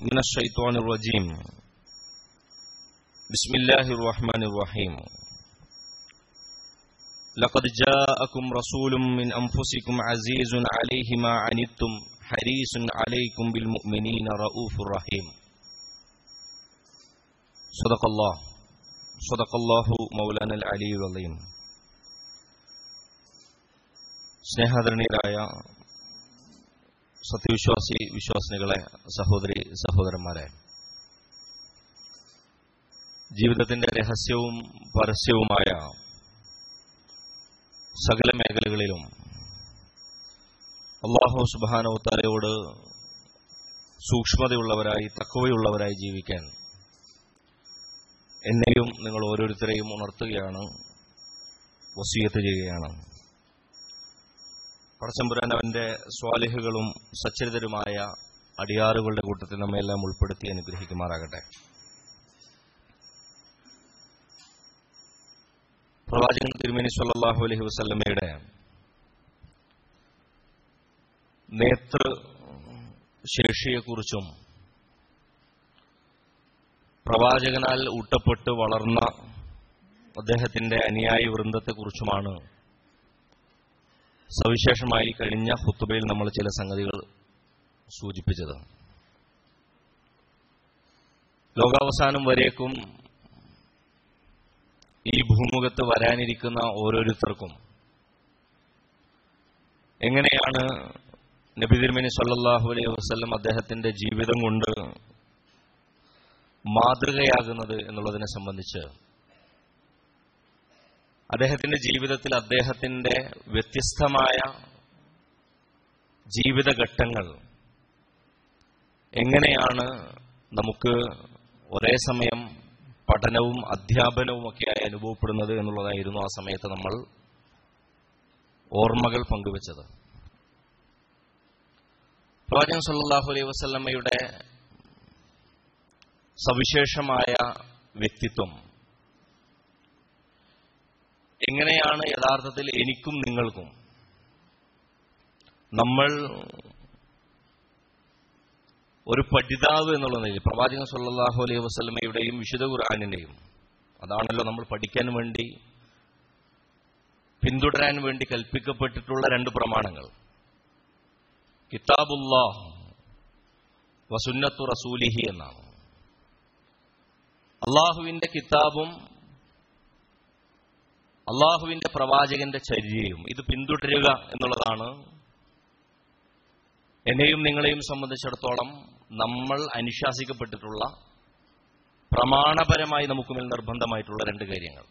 من الشيطان الرجيم بسم الله الرحمن الرحيم لقد جاءكم رسول من أنفسكم عزيز عليه ما عنتم حريص عليكم بالمؤمنين رؤوف رحيم صدق الله صدق الله مولانا العلي العظيم സ്നേഹാദരണീയരായ സത്യവിശ്വാസി വിശ്വാസിനികളെ സഹോദരി സഹോദരന്മാരെ ജീവിതത്തിന്റെ രഹസ്യവും പരസ്യവുമായ സകല മേഖലകളിലും അള്ളാഹു സുബാനോത്താരയോട് സൂക്ഷ്മതയുള്ളവരായി തക്കവയുള്ളവരായി ജീവിക്കാൻ എന്നെയും നിങ്ങൾ ഓരോരുത്തരെയും ഉണർത്തുകയാണ് വസീയത്ത് ചെയ്യുകയാണ് പടച്ചമ്പുരാൻ അവന്റെ സ്വാലിഹുകളും സച്ചരിതരുമായ അടിയാറുകളുടെ കൂട്ടത്തിൽ നമ്മെല്ലാം ഉൾപ്പെടുത്തി അനുഗ്രഹിക്കുമാറാകട്ടെ പ്രവാചകൻ തിരുമേനി സല്ലാഹു അലഹി വസ്ല്ലമ്മയുടെ നേതൃ ശേഷിയെക്കുറിച്ചും പ്രവാചകനാൽ ഊട്ടപ്പെട്ട് വളർന്ന അദ്ദേഹത്തിന്റെ അനുയായി വൃന്ദത്തെക്കുറിച്ചുമാണ് സവിശേഷമായി കഴിഞ്ഞ ഹുത്തുബയിൽ നമ്മൾ ചില സംഗതികൾ സൂചിപ്പിച്ചത് ലോകാവസാനം വരേക്കും ഈ ഭൂമുഖത്ത് വരാനിരിക്കുന്ന ഓരോരുത്തർക്കും എങ്ങനെയാണ് നബി തിരുമേനി സല്ലാഹു അലൈഹി വസ്ല്ലം അദ്ദേഹത്തിന്റെ ജീവിതം കൊണ്ട് മാതൃകയാകുന്നത് എന്നുള്ളതിനെ സംബന്ധിച്ച് അദ്ദേഹത്തിന്റെ ജീവിതത്തിൽ അദ്ദേഹത്തിന്റെ വ്യത്യസ്തമായ ജീവിതഘട്ടങ്ങൾ എങ്ങനെയാണ് നമുക്ക് ഒരേ സമയം പഠനവും അധ്യാപനവും ഒക്കെയായി അനുഭവപ്പെടുന്നത് എന്നുള്ളതായിരുന്നു ആ സമയത്ത് നമ്മൾ ഓർമ്മകൾ പങ്കുവച്ചത് പ്രവാചകൻ സല്ലാഹു അലൈഹി വസ്ല്ലമ്മയുടെ സവിശേഷമായ വ്യക്തിത്വം എങ്ങനെയാണ് യഥാർത്ഥത്തിൽ എനിക്കും നിങ്ങൾക്കും നമ്മൾ ഒരു പഠിതാവ് എന്നുള്ള നിലയിൽ പ്രവാചകൻ സല്ലാഹു അലൈഹി വസ്ലമയുടെയും വിശുദ്ധ ഖുർആാനിന്റെയും അതാണല്ലോ നമ്മൾ പഠിക്കാൻ വേണ്ടി പിന്തുടരാൻ വേണ്ടി കൽപ്പിക്കപ്പെട്ടിട്ടുള്ള രണ്ട് പ്രമാണങ്ങൾ കിതാബുല്ലാ വസുന്നത്തു റസൂലിഹി എന്നാണ് അള്ളാഹുവിന്റെ കിതാബും അള്ളാഹുവിന്റെ പ്രവാചകന്റെ ചര്യയും ഇത് പിന്തുടരുക എന്നുള്ളതാണ് എന്നെയും നിങ്ങളെയും സംബന്ധിച്ചിടത്തോളം നമ്മൾ അനുശാസിക്കപ്പെട്ടിട്ടുള്ള പ്രമാണപരമായി നമുക്കുമേൽ നിർബന്ധമായിട്ടുള്ള രണ്ട് കാര്യങ്ങൾ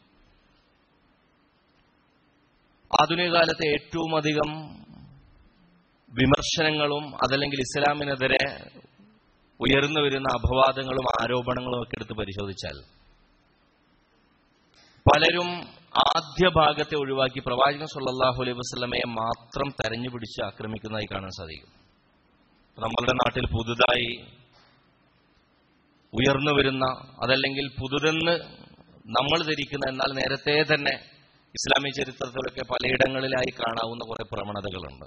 ആധുനിക കാലത്തെ ഏറ്റവും അധികം വിമർശനങ്ങളും അതല്ലെങ്കിൽ ഇസ്ലാമിനെതിരെ ഉയർന്നു വരുന്ന അപവാദങ്ങളും ആരോപണങ്ങളും ഒക്കെ എടുത്ത് പരിശോധിച്ചാൽ പലരും ആദ്യ ഭാഗത്തെ ഒഴിവാക്കി പ്രവാചകൻ സല്ലാഹു അലൈഹി വസ്ലമയെ മാത്രം തെരഞ്ഞു പിടിച്ച് ആക്രമിക്കുന്നതായി കാണാൻ സാധിക്കും നമ്മളുടെ നാട്ടിൽ പുതുതായി ഉയർന്നു വരുന്ന അതല്ലെങ്കിൽ പുതുതെന്ന് നമ്മൾ ധരിക്കുന്ന എന്നാൽ നേരത്തെ തന്നെ ഇസ്ലാമിക ചരിത്രത്തിലൊക്കെ പലയിടങ്ങളിലായി കാണാവുന്ന കുറെ പ്രവണതകളുണ്ട്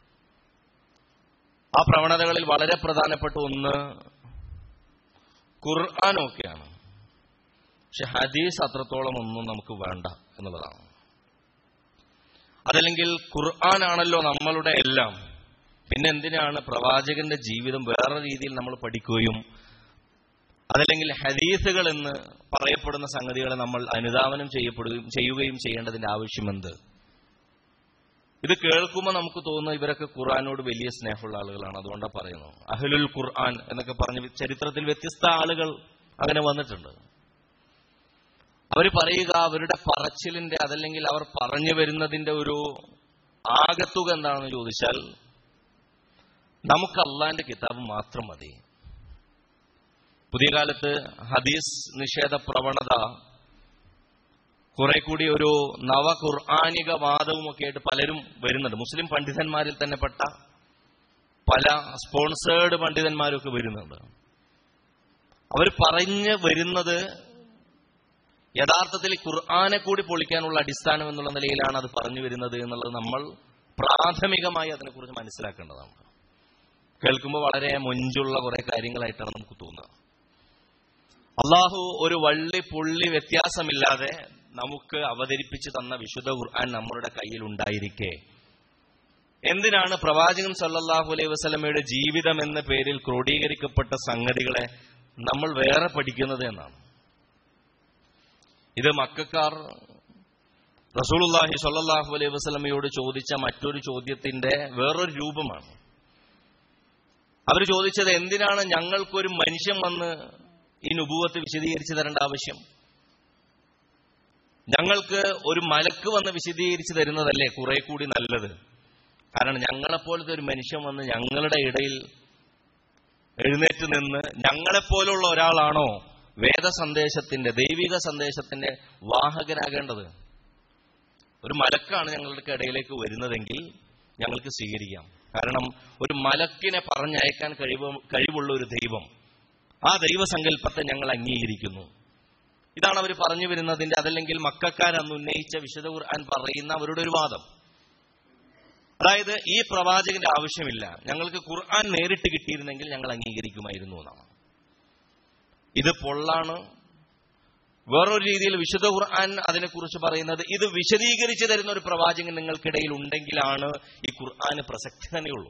ആ പ്രവണതകളിൽ വളരെ പ്രധാനപ്പെട്ട ഒന്ന് ഖുർആാനൊക്കെയാണ് പക്ഷെ ഹദീസ് അത്രത്തോളം ഒന്നും നമുക്ക് വേണ്ട എന്നുള്ളതാണ് അതല്ലെങ്കിൽ ഖുർആൻ ആണല്ലോ നമ്മളുടെ എല്ലാം പിന്നെ എന്തിനാണ് പ്രവാചകന്റെ ജീവിതം വേറെ രീതിയിൽ നമ്മൾ പഠിക്കുകയും അതല്ലെങ്കിൽ ഹദീസുകൾ എന്ന് പറയപ്പെടുന്ന സംഗതികളെ നമ്മൾ അനുധാവനം ചെയ്യപ്പെടുകയും ചെയ്യുകയും ചെയ്യേണ്ടതിന്റെ ആവശ്യമെന്ത് ഇത് കേൾക്കുമ്പോൾ നമുക്ക് തോന്നുന്നു ഇവരൊക്കെ ഖുർആാനോട് വലിയ സ്നേഹമുള്ള ആളുകളാണ് അതുകൊണ്ടാണ് പറയുന്നത് അഹ്ലുൽ ഖുർആൻ എന്നൊക്കെ പറഞ്ഞ് ചരിത്രത്തിൽ വ്യത്യസ്ത ആളുകൾ അങ്ങനെ വന്നിട്ടുണ്ട് അവർ പറയുക അവരുടെ പറച്ചിലിന്റെ അതല്ലെങ്കിൽ അവർ പറഞ്ഞു വരുന്നതിന്റെ ഒരു ആകത്തുക എന്താണെന്ന് ചോദിച്ചാൽ നമുക്ക് അള്ളാന്റെ കിതാബ് മാത്രം മതി പുതിയ കാലത്ത് ഹദീസ് നിഷേധ പ്രവണത കുറെ കൂടി ഒരു നവ ഖുർആാനിക വാദവും ഒക്കെ ആയിട്ട് പലരും വരുന്നുണ്ട് മുസ്ലിം പണ്ഡിതന്മാരിൽ തന്നെ പെട്ട പല സ്പോൺസേഡ് പണ്ഡിതന്മാരും ഒക്കെ വരുന്നുണ്ട് അവർ പറഞ്ഞ് വരുന്നത് യഥാർത്ഥത്തിൽ ഖുർആാനെ കൂടി പൊളിക്കാനുള്ള അടിസ്ഥാനം എന്നുള്ള നിലയിലാണ് അത് പറഞ്ഞു വരുന്നത് എന്നുള്ളത് നമ്മൾ പ്രാഥമികമായി അതിനെക്കുറിച്ച് മനസ്സിലാക്കേണ്ടതാണ് കേൾക്കുമ്പോൾ വളരെ മൊഞ്ചുള്ള കുറെ കാര്യങ്ങളായിട്ടാണ് നമുക്ക് തോന്നുക അള്ളാഹു ഒരു വള്ളി പുള്ളി വ്യത്യാസമില്ലാതെ നമുക്ക് അവതരിപ്പിച്ചു തന്ന വിശുദ്ധ ഖുർആൻ നമ്മളുടെ കയ്യിൽ ഉണ്ടായിരിക്കെ എന്തിനാണ് പ്രവാചകൻ സല്ലല്ലാഹു അലൈഹി വസല്ലമയുടെ ജീവിതം എന്ന പേരിൽ ക്രോഡീകരിക്കപ്പെട്ട സംഗതികളെ നമ്മൾ വേറെ പഠിക്കുന്നത് എന്നാണ് ഇത് മക്കാർ റസൂലുള്ളാഹി സ്വല്ലല്ലാഹു അലൈഹി വസല്ലമയോട് ചോദിച്ച മറ്റൊരു ചോദ്യത്തിന്റെ വേറൊരു രൂപമാണ് അവർ ചോദിച്ചത് എന്തിനാണ് ഞങ്ങൾക്കൊരു മനുഷ്യൻ വന്ന് ഈ നുപൂവത്ത് വിശദീകരിച്ചു തരേണ്ട ആവശ്യം ഞങ്ങൾക്ക് ഒരു മലക്ക് വന്ന് വിശദീകരിച്ചു തരുന്നതല്ലേ കുറെ കൂടി നല്ലത് കാരണം ഞങ്ങളെപ്പോലത്തെ ഒരു മനുഷ്യൻ വന്ന് ഞങ്ങളുടെ ഇടയിൽ എഴുന്നേറ്റ് നിന്ന് ഞങ്ങളെപ്പോലുള്ള ഒരാളാണോ വേദ സന്ദേശത്തിന്റെ ദൈവിക സന്ദേശത്തിന്റെ വാഹകനാകേണ്ടത് ഒരു മലക്കാണ് ഞങ്ങളുടെ ഇടയിലേക്ക് വരുന്നതെങ്കിൽ ഞങ്ങൾക്ക് സ്വീകരിക്കാം കാരണം ഒരു മലക്കിനെ പറഞ്ഞയക്കാൻ കഴിവ് കഴിവുള്ള ഒരു ദൈവം ആ ദൈവസങ്കല്പത്തെ ഞങ്ങൾ അംഗീകരിക്കുന്നു ഇതാണ് അവർ പറഞ്ഞു വരുന്നതിന്റെ അതല്ലെങ്കിൽ മക്കാരന്ന് ഉന്നയിച്ച വിശുദ്ധ ഖുർആൻ പറയുന്ന അവരുടെ ഒരു വാദം അതായത് ഈ പ്രവാചകന്റെ ആവശ്യമില്ല ഞങ്ങൾക്ക് ഖുർആൻ നേരിട്ട് കിട്ടിയിരുന്നെങ്കിൽ ഞങ്ങൾ അംഗീകരിക്കുമായിരുന്നു എന്നാണ് ഇത് പൊള്ളാണ് വേറൊരു രീതിയിൽ വിശുദ്ധ ഖുർആൻ അതിനെക്കുറിച്ച് പറയുന്നത് ഇത് വിശദീകരിച്ചു തരുന്ന ഒരു പ്രവാചകൻ നിങ്ങൾക്കിടയിൽ ഉണ്ടെങ്കിലാണ് ഈ ഖുർആന് പ്രസക്തി തന്നെയുള്ളൂ